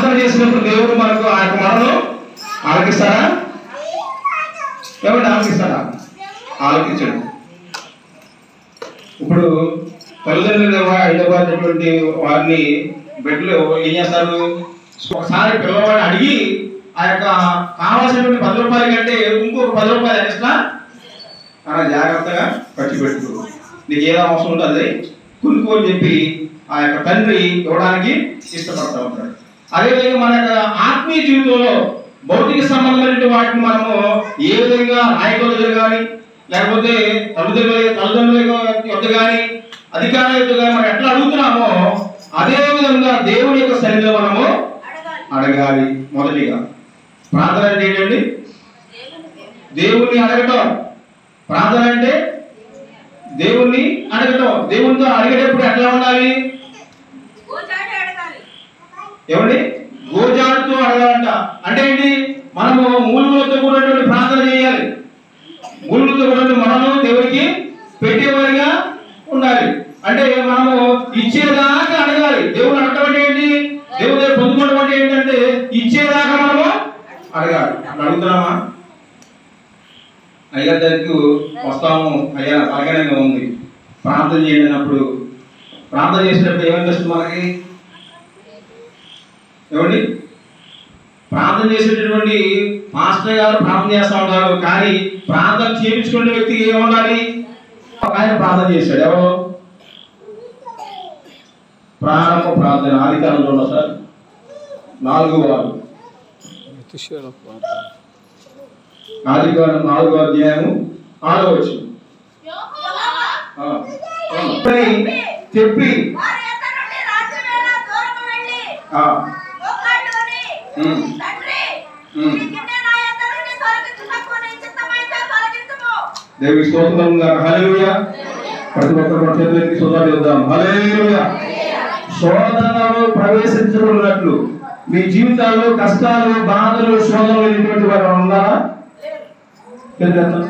ప్రార్థన చేసినప్పుడు దేవుడు మనకు ఆ యొక్క మనను ఆలకిస్తారా ఏమంటే ఆలకిస్తారా ఆలకించడు ఇప్పుడు తల్లిదండ్రులు అయినటువంటి వారిని బిడ్డలు ఏం చేస్తారు ఒకసారి పిల్లవాడిని అడిగి ఆ యొక్క కావాల్సినటువంటి పది రూపాయల కంటే ఇంకొక పది రూపాయలు ఎక్స్ట్రా అలా జాగ్రత్తగా ఖర్చు పెట్టు నీకు ఏదో అవసరం ఉందో అది కొనుక్కో అని చెప్పి ఆ యొక్క తండ్రి ఇవ్వడానికి ఇష్టపడతా ఉంటాడు అదేవిధంగా మన యొక్క ఆత్మీయ జీవితంలో భౌతిక సంబంధమైన వాటిని మనము ఏ విధంగా నాయకుల కానీ లేకపోతే తల్లిదండ్రుల తల్లిదండ్రుల యొద్ద కానీ అధికారుల యొద్ద కానీ మనం ఎట్లా అడుగుతున్నామో అదే విధంగా దేవుడి యొక్క సన్నిధిలో మనము అడగాలి మొదటిగా ప్రార్థన అంటే ఏంటండి దేవుణ్ణి అడగటం ప్రార్థన అంటే దేవుణ్ణి అడగటం దేవునితో అడిగేటప్పుడు ఎట్లా ఉండాలి ఏమండి గోజాడుతూ అడగాలంట అంటే ఏంటి మనము మూలుగులతో కూడినటువంటి ప్రార్థన చేయాలి మూలుగులతో కూడిన మనము దేవుడికి పెట్టేవారిగా ఉండాలి అంటే మనము ఇచ్చేదాకా అడగాలి దేవుడు అడగటం అంటే ఏంటి దేవుడు దగ్గర పొందుకోవడం అంటే ఏంటంటే ఇచ్చేదాకా మనము అడగాలి అట్లా అడుగుతున్నామా అయ్యా దగ్గరకు వస్తాము అయ్యా అలాగనే ఉంది ప్రార్థన చేయండి అన్నప్పుడు ప్రార్థన చేసినప్పుడు ఏమనిపిస్తుంది మనకి ఏమండి ప్రార్థన చేసేటటువంటి మాస్టర్ గారు ప్రార్థన చేస్తా ఉంటారు కానీ ప్రార్థన చేయించుకునే వ్యక్తికి ఏముండాలి ఒక ఆయన ప్రార్థన చేశాడు ఎవరు ప్రారంభ ప్రార్థన ఆదికాలంలో ఉన్న సార్ నాలుగు వారు ఆదికాలం నాలుగో అధ్యాయము ఆరో వచ్చి చెప్పి ఆ, ఉమ్, ఉమ్. దేవుడి స్తోత్రం హల్లెలూయా ప్రతి ఒక్కరు మన చేతులకి సోదరు చేద్దాం హల్లెలూయా శోధనలో ప్రవేశించనున్నట్లు మీ జీవితాల్లో కష్టాలు బాధలు శోధనలు లేనటువంటి వారు ఉన్నారా తెలియదు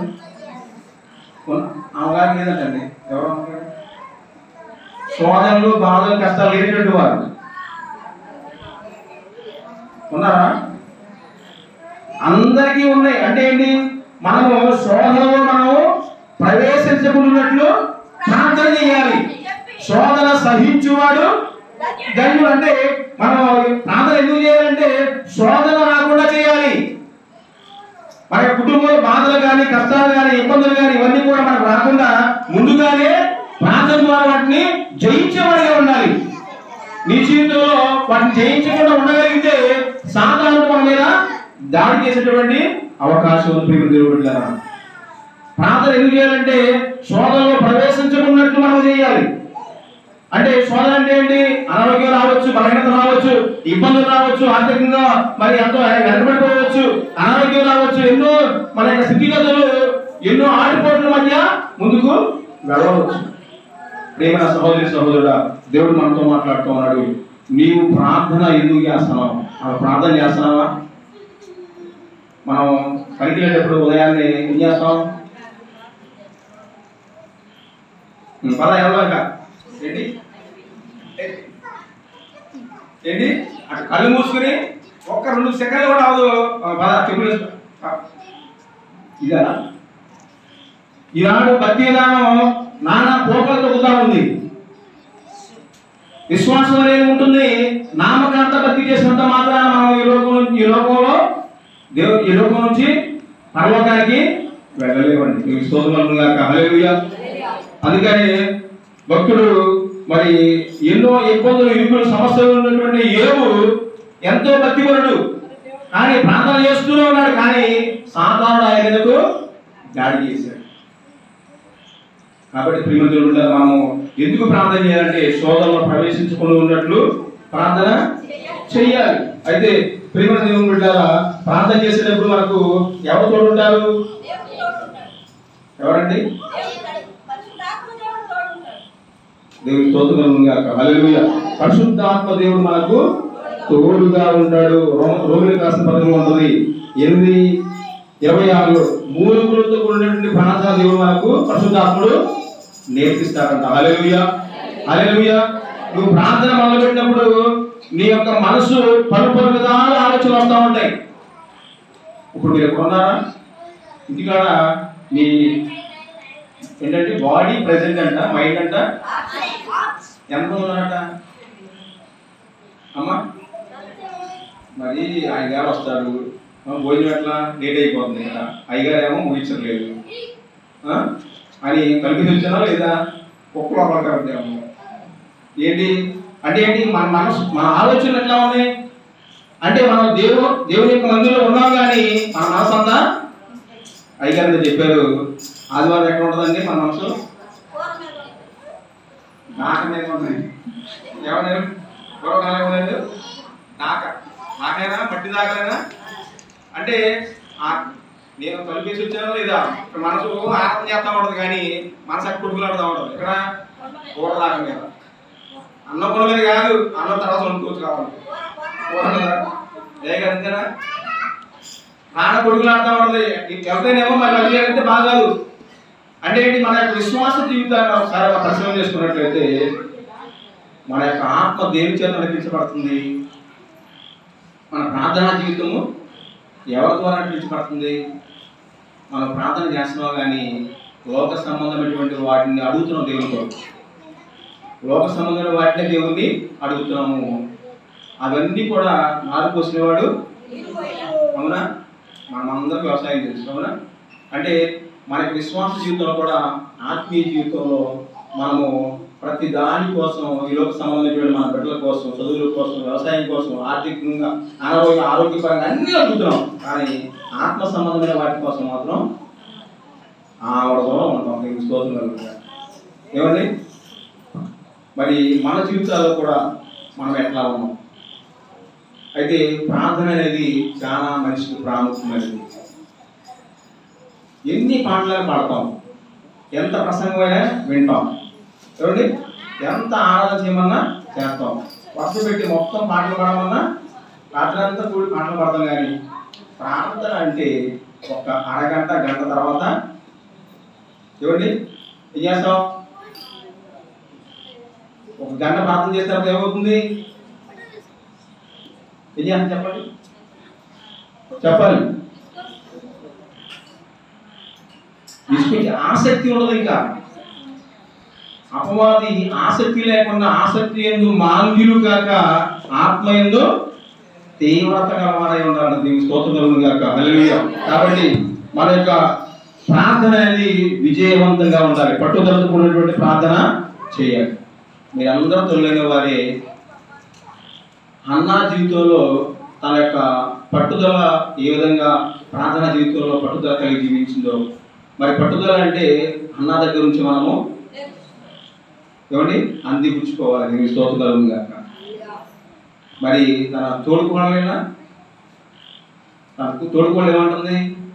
అవగాహన లేదంటండి ఎవరు అమ్మగారు? శోధనలు బాధలు కష్టాలు లేనటువంటి వారు ఉన్నారా అందరికీ ఉన్నాయి అంటే ఏంటి మనము శోధనలో మనము ప్రవేశించకున్నట్లు ప్రార్థన చేయాలి శోధన సహించువాడు ధన్యుడు అంటే మనం ప్రార్థన ఎందుకు చేయాలంటే శోధన రాకుండా చేయాలి మన కుటుంబంలో బాధలు కానీ కష్టాలు కానీ ఇబ్బందులు కానీ ఇవన్నీ కూడా మనకు రాకుండా ముందుగానే ప్రార్థన ద్వారా వాటిని జయించేవాడిగా ఉండాలి నీ జీవితంలో వాటిని జయించకుండా ఉండగలిగితే సాధారణ మన మీద దాడి చేసేటువంటి అవకాశం ఉంది ప్రియమైన దేవుడు బిడ్డలారా. ప్రార్థన ఎందుకు చేయాలంటే శోధనలో ప్రవేశించకున్నట్టు మనం చేయాలి అంటే శోధన అంటే ఏంటి అనారోగ్యం రావచ్చు బలహీనత రావచ్చు ఇబ్బందులు రావచ్చు ఆర్థికంగా మరి ఎంతో వెనకబడిపోవచ్చు అనారోగ్యం రావచ్చు ఎన్నో మన యొక్క స్థితిగతులు ఎన్నో ఆటుపోట్ల మధ్య ముందుకు వెళ్ళవచ్చు ప్రేమ సహోదరి సహోదరుడా దేవుడు మనతో మాట్లాడుతూ ఉన్నాడు నీవు ప్రార్థన ఎందుకు చేస్తున్నావు ఆ ప్రార్థన చేస్తున్నావా మనం పనికి వెళ్ళేటప్పుడు ఉదయాన్నే ఏం చేస్తాం ఉం, పద ఎవరు ఏంటి ఏంటి అటు కళ్ళు మూసుకుని ఒక్క రెండు సెకండ్లు కూడా అవదు ఆ, పద చెప్పులు వేసుకో. ఆ. ఇదా ఈనాడు భక్తి విధానం నానా పోకలు తొక్కుతా ఉంది విశ్వాసం అనేది ఉంటుంది నామకాంత భక్తి చేసినంత మాత్రాన మనం ఈ లోకం నుంచి ఈ లోకంలో దేవు ఈ లోకం నుంచి పరలోకానికి వెళ్ళలేవండి మీకు స్తోత్రం గాక హల్లెలూయా అందుకని భక్తుడు మరి ఎన్నో ఇబ్బందులు ఇరుకులు సమస్యలు ఉన్నటువంటి ఏవు ఎంతో భక్తిపరుడు కానీ ప్రార్థన చేస్తూనే ఉన్నాడు కానీ సాధారణ ఆయనకు దాడి చేశాడు కాబట్టి ప్రియమంతులు మనము ఎందుకు ప్రార్థన చేయాలంటే శోధనలో ప్రవేశించుకుని ఉన్నట్లు ప్రార్థన చెయ్యాలి అయితే ప్రియమైన దేవుని బిడ్డారా ప్రార్థన చేసేటప్పుడు మనకు ఎవరు తోడు ఉంటారు ఎవరండి దేవుని స్తోత్రం గాక హల్లెలూయా పరిశుద్ధాత్మ దేవుడు మనకు తోడుగా ఉంటాడు రో- రోమిలకు రాసిన పదవి ఉంటుంది ఎనిమిది ఇరవై ఆరులో మూలుగులతో కూడినటువంటి ప్రార్థన దేవుడు మనకు పరిశుద్ధాత్ముడు నేర్పిస్తారంట హల్లెలూయా హల్లెలూయా నువ్వు ప్రార్థన మొదలుపెట్టినప్పుడు నీ యొక్క మనసు పలు పలు విధాల ఆలోచనలు వస్తూ ఉంటాయి ఇప్పుడు మీరు ఎక్కడ ఉన్నారా ఇంటికాడ మీ ఏంటంటే బాడీ ప్రెసెంట్ అంట మైండ్ అంట ఎంత ఉన్నారట అమ్మా మరి ఆయన వస్తాడు ఆ, భోజనం ఎట్లా లేట్ అయిపోతుంది కదా అయ్యగారు ఏమో ముగించట్లేదు ఆ? అని కలిపి వచ్చానా లేదా కుక్కలు అవ్వకూడదేమో ఏంటి అంటే ఏంటి మన మనసు మన ఆలోచనలు ఎట్లా ఉన్నాయి అంటే మనం దేవుడు దేవుని యొక్క మందిలో ఉన్నాం కానీ మన మనసు అంతా అయ్యగారు ఏదో చెప్పారు ఆదివారం ఎక్కడ ఉంటుందండి మన మనసు నాక మీద ఉంది ఏమన్నారు పూర్వకాలం ఏమన్నారు నాక నాకైనా మట్టి దాకైనా అంటే ఆ నేను తలుపేసి వచ్చాను లేదా ఇక్కడ మనసు ఆనందం చేస్తా ఉండదు కానీ మనసు అక్కడ కుడుకులాడుతూ ఉండదు ఇక్కడ కూర దాక మీద అన్నం కూర మీద కాదు అన్నం తర్వాత వండుకోవచ్చు కావాలి కూర మీద ఏ కదా అంతేనా నాన్న కొడుకులాడుతూ ఉండదు వెళ్తేనేమో మరి అది అంటే బాగా కాదు అంటే ఏంటి మన యొక్క విశ్వాస జీవితాన్ని ఒకసారి అలా పరిశీలన చేసుకున్నట్లయితే మన యొక్క ఆత్మ దేని చేత నడిపించబడుతుంది మన ప్రార్థనా జీవితము ఎవరి ద్వారా నడిపించబడుతుంది మనం ప్రార్థన చేస్తున్నాం కానీ లోక సంబంధమైనటువంటి వాటిని అడుగుతున్నాం దేవునితో లోక సంబంధమైన వాటిని దేవుణ్ణి అడుగుతున్నాము అవన్నీ కూడా నారు పోసినవాడు అవునా మనం అందరం వ్యవసాయం తెలుసు అవునా అంటే మనకి విశ్వాస జీవితంలో కూడా ఆత్మీయ జీవితంలో మనము ప్రతి దాని కోసం ఈ లోక సంబంధించిన మన బిడ్డల కోసం చదువుల కోసం వ్యవసాయం కోసం ఆర్థికంగా అనారోగ్య ఆరోగ్యపరంగా అన్ని అడుగుతున్నాం కానీ ఆత్మ సంబంధమైన వాటి కోసం మాత్రం ఆవిడ దూరం ఉంటాం మీకు స్తోత్రం కలుగుతుంది ఏమండి మరి మన జీవితాల్లో కూడా మనం ఎట్లా ఉన్నాం అయితే ప్రార్థన అనేది చాలా మనిషికి ప్రాముఖ్యమైనది ఎన్ని పాటలు పాడతాం ఎంత ప్రసంగమైనా వింటాం చూడండి ఎంత ఆరాధన చేయమన్నా చేస్తాం వర్షం పెట్టి మొత్తం పాటలు పాడమన్నా రాత్రంతా కూడి పాటలు పాడతాం కానీ ప్రార్థన అంటే ఒక అరగంట గంట తర్వాత చూడండి ఏం చేస్తాం ఒక గంట ప్రార్థన చేసిన తర్వాత ఏమవుతుంది ఏం చేస్తాం చెప్పండి చెప్పాలి తీసుకొచ్చి ఆసక్తి ఉండదు ఇంకా అపవాది ఆసక్తి లేకుండా ఆసక్తి ఎందు మాంద్యులు కాక ఆత్మ ఎందు తీవ్రత గలవారై ఉండాలి దీనికి స్తోత్రం కాక హల్లెలూయా కాబట్టి మన యొక్క ప్రార్థన అనేది విజయవంతంగా ఉండాలి పట్టుదలతో కూడినటువంటి ప్రార్థన చేయాలి మీరందరూ తొలైన వారే అన్నా జీవితంలో తన యొక్క పట్టుదల ఏ విధంగా ప్రార్థన జీవితంలో పట్టుదల కలిగి జీవించిందో మరి పట్టుదల అంటే అన్న దగ్గర నుంచి మనము ఏమండి అందిపుచ్చుకోవాలి మీ స్తోత్రం గాక మరి తన తోడుకోవాలైనా తనకు తోడుకోవడం ఏమంటుంది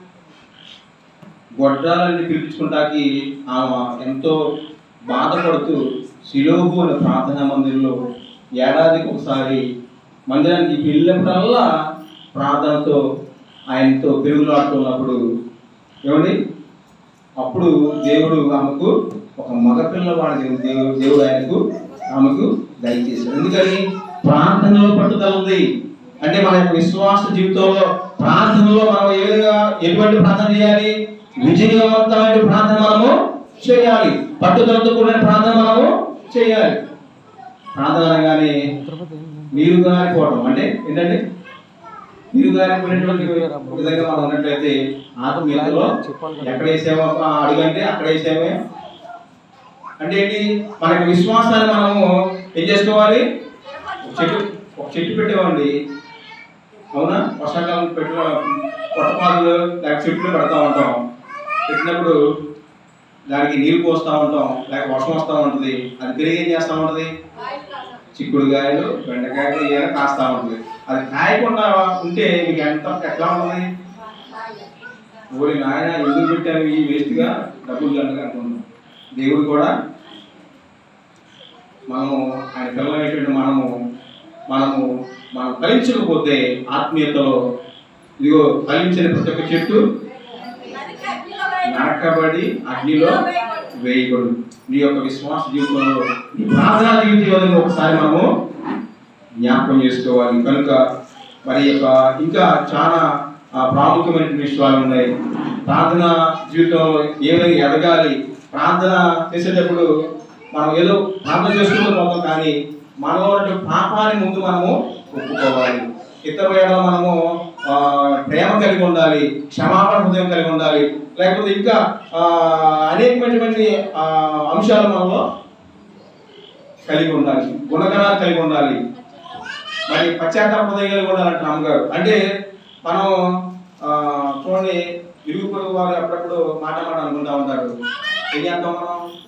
గొడ్రాలని పిలిపించుకుంటాకి ఆమె ఎంతో బాధపడుతూ శిలోహు అనే ప్రార్థనా మందిరంలో ఏడాదికి ఒకసారి మందిరానికి వెళ్ళినప్పుడల్లా ప్రార్థనతో ఆయనతో పెరుగులాడుతున్నప్పుడు ఏమండి అప్పుడు దేవుడు ఆమెకు ఒక మగపిల్లవాడు దేవుడు దేవుడు ఆయనకు ఆమెకు దయచేశాడు ఎందుకని ప్రార్థనలో పట్టుదల ఉంది అంటే మన యొక్క విశ్వాస జీవితంలో ప్రార్థనలో మనం ఏ విధంగా ఎటువంటి ప్రార్థన చేయాలి విజయవంతమైన ప్రార్థన మనము చేయాలి పట్టుదలతో కూడిన ప్రార్థన మనము చేయాలి ప్రార్థన అనగానే నీరు గారిపోవడం అంటే ఏంటంటే నీరు గారిపోయినటువంటి ఒక విధంగా మనం ఉన్నట్లయితే ఆత్మీయతలో ఎక్కడ వేసామో ఆ అడుగంటే అక్కడ వేసామే అంటే ఏంటి మనకి విశ్వాసాన్ని మనము ఏం చేసుకోవాలి ఒక చెట్టు ఒక చెట్టు పెట్టేవాడి అవునా వర్షాకాలం పెట్టిన పొట్టపాదులు లేక చెట్లు పెడతా ఉంటాం పెట్టినప్పుడు దానికి నీరు పోస్తూ ఉంటాం లేక వర్షం వస్తూ ఉంటుంది అది పెరిగి ఏం చేస్తూ ఉంటుంది చిక్కుడుకాయలు బెండకాయలు ఏమైనా కాస్తూ ఉంటుంది అది కాయకుండా ఉంటే మీకు ఎంత ఎట్లా ఉంటుంది ఓరి నాయన ఎందుకు పెట్టాను ఈ వేస్ట్గా డబ్బులు దండగా అనుకుంటాం దేవుడు కూడా మనము ఆయన పిల్లలైనటువంటి మనము మనము మనం ఫలించకపోతే ఆత్మీయతలో ఇదిగో ఫలించిన ప్రతి ఒక్క చెట్టు నరకబడి అగ్నిలో వేయబడు నీ యొక్క విశ్వాస జీవితంలో నీ ప్రార్థనా జీవితం ఒకసారి మనము జ్ఞాపకం చేసుకోవాలి కనుక మరి యొక్క ఇంకా చాలా ఆ, ప్రాముఖ్యమైన విషయాలు ఉన్నాయి ప్రార్థన జీవితంలో ఏమైనా ఎదగాలి ప్రార్థన చేసేటప్పుడు మనం ఏదో ప్రార్థన చేసుకుంటూ పోతాం కానీ మనలో ఉన్న పాపాన్ని ముందు మనము ఒప్పుకోవాలి ఇతర వేళ మనము ఆ, ప్రేమ కలిగి ఉండాలి క్షమాపణ హృదయం కలిగి ఉండాలి లేకపోతే ఇంకా ఆ, అనేకమైనటువంటి ఆ, అంశాలు మనలో కలిగి ఉండాలి గుణగణాలు కలిగి ఉండాలి మరి పశ్చాత్తాప హృదయం కలిగి ఉండాలంటే అమ్మగారు అంటే మనం ఆ, చూడండి ఇరుగు పొరుగు వారు అప్పుడప్పుడు మాట మాట అనుకుంటా ఉంటారు ఏం చేద్దాం మనం